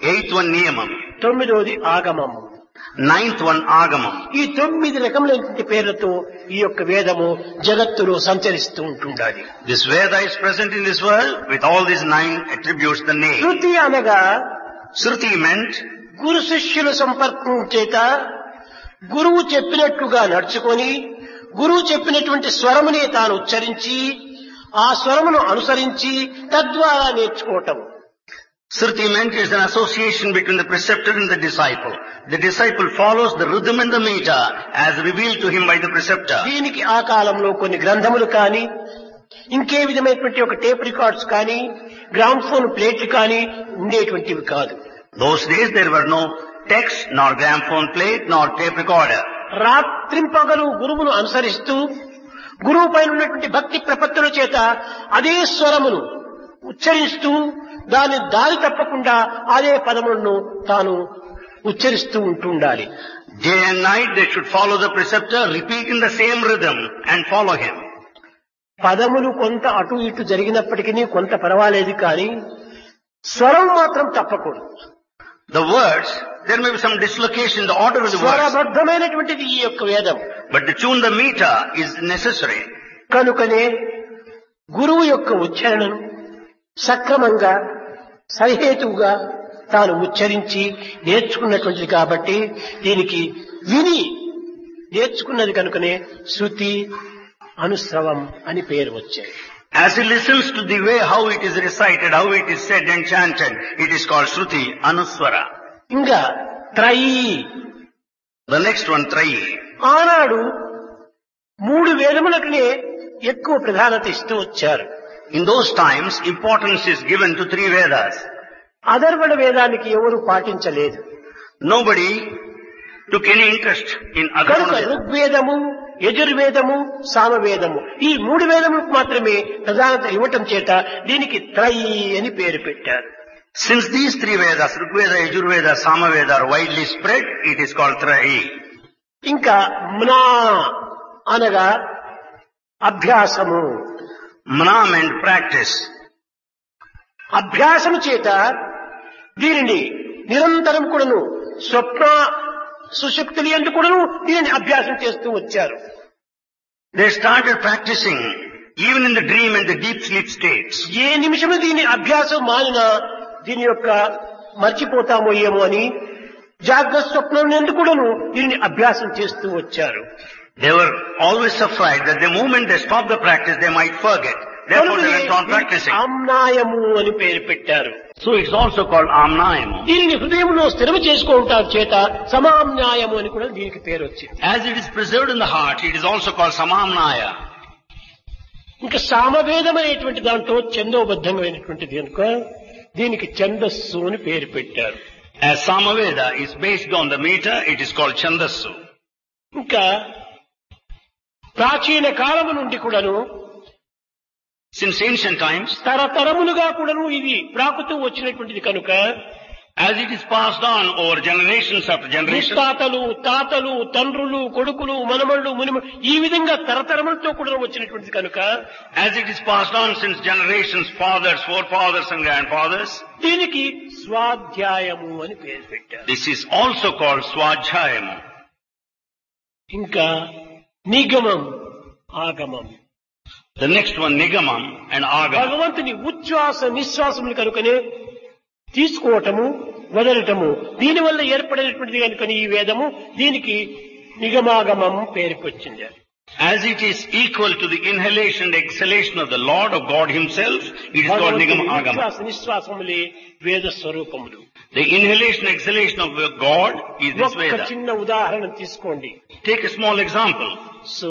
Eighth one Niyamam. తొమ్మిదవది ఆగమము Ninth one Agamam. ఈ తొమ్మిది రకములైనటువంటి పేర్లతో ఈ యొక్క వేదము జగత్తులో సంచరిస్తూ ఉంటుండాలి This Veda is present in this world with all these nine attributes, the name. శృతి అనగా Shruti meant గురు శిష్యుల సంపర్కం చేత గురువు చెప్పినట్లుగా నడుచుకొని గురువు చెప్పినటువంటి స్వరమునే తాను ఉచ్చరించి ఆ స్వరమును అనుసరించి తద్వారా నేర్చుకోవటం Shruti meant is an association between the preceptor and the disciple. The disciple follows the rhythm and the meter as revealed to him by the preceptor. దీనికి ఆ కాలంలో కొన్ని గ్రంథములు కానీ ఇంకే విధమైనటువంటి ఒక టేప్ రికార్డ్స్ కానీ గ్రామ్ ఫోన్ ప్లేట్లు కానీ ఉండేటువంటివి కాదు Those days there were no text, nor gramophone plate, nor tape recorder. రాత్రింపగలు గురువును అనుసరిస్తూ గురువు పైన ఉన్నటువంటి భక్తి ప్రపత్తుల చేత అదే స్వరమును ఉచ్చరిస్తూ దాని దారి తప్పకుండా అదే పదములను తాను ఉచ్చరిస్తూ ఉంటుండాలి Day and night they should follow the preceptor, repeating the same rhythm and follow him. పదములు కొంత అటు ఇటు జరిగినప్పటికీ కొంత పర్వాలేదు కానీ స్వరం మాత్రం తప్పకూడదు The words, there may be some dislocation in the order of the words, స్వరబద్ధమైనటువంటిది ఈ యొక్క వేదం but to tune the meter is necessary. కనుకనే గురువు యొక్క ఉచ్చారణను సక్రమంగా సరిహేతువుగా తాను ఉచ్చరించి నేర్చుకున్నటువంటిది కాబట్టి దీనికి విని నేర్చుకున్నది కనుకనే శృతి అనుస్రవం అని పేరు వచ్చాయి As he listens to the way how it is recited, how it is said and chanted, it is called Shruti, Anuswara. ఇంకా త్రయీ The next one, Trayi. ఆనాడు మూడు వేదములకునే ఎక్కువ ప్రాధాన్యత ఇస్తూ వచ్చారు In those times, importance is given to three Vedas. అధర్వణ వేదానికి ఎవరు పాటించలేదు Nobody took any interest in కనుక Atharvana Veda. ఋగ్వేదము యజుర్వేదము సామవేదము ఈ మూడు వేదములకు మాత్రమే ప్రధానత ఇవ్వటం చేత దీనికి త్రయి అని పేరు పెట్టారు Since these three Vedas, Rigveda, Yajurveda, Samaveda are widely spread, it is called Trayi. ఇంకా మ్నా అనగా అభ్యాసము Manam and practice. అభ్యాసము చేత దీనిని నిరంతరం కూడాను స్వప్న సుశక్తులు ఎందు కూడాను దీనిని అభ్యాసం చేస్తూ వచ్చారు They started practicing even in the dream and the deep sleep states. ఏ నిమిషము దీని అభ్యాసం మానినా దీని యొక్క మర్చిపోతామో ఏమో అని జాగ్రత్త స్వప్నం ఎందుకు కూడాను దీనిని అభ్యాసం చేస్తూ వచ్చారు They were always afraid that the moment they stop the practice, they might forget. Therefore, they went on practicing. ఆమ్నాయము అని పేరు పెట్టారు So it's also called Amnayam. దీనిని హృదయంలో స్థిరం చేసుకోవటం చేత సమామ్నాయము అని కూడా దీనికి పేరు వచ్చింది As it is preserved in the heart, it is also called Samamnaya. ఇంకా సామవేదం అనేటువంటి దాంట్లో ఛందోబద్ధమైనటువంటిది కనుక దీనికి ఛందస్సు అని పేరు పెట్టారు As Samaveda is based on the meter, it is called Chandasu. ఇంకా ప్రాచీన కాలము నుండి కూడాను Since ancient times, తరతరములుగా కూడాను ఇది ప్రాకుతూ వచ్చినటువంటిది కనుక as it is passed on over generations after generations, ముత్తాతలు తాతలు తండ్రులు కొడుకులు మనమళ్ళు మునిమ ఈ విధంగా తరతరములతో కూడా వచ్చినటువంటిది కనుక as it is passed on since generations, fathers, forefathers and grandfathers, దీనికి స్వాధ్యాయము అని పేరు పెట్టారు this is also called Swajhayam. ఇంకా నిగమం ఆగమం The next one, Nigamam and Agam. భగవంతుని ఉచ్ఛ్వాస నిశ్వాసములు కనుకనే తీసుకోవటము వదలటము దీనివల్ల ఏర్పడినటువంటిది కనుక ఈ వేదము దీనికి నిగమాగమం పేరుకొచ్చింది As it is equal to the inhalation and exhalation of the Lord of God Himself, it is called భగవంతుని Nigam Agama. ఉచ్ఛ్వాస నిశ్వాసములే వేద స్వరూపములు The inhalation and exhalation of God is this ఒక్క Veda. చిన్న ఉదాహరణ తీసుకోండి Take a small example.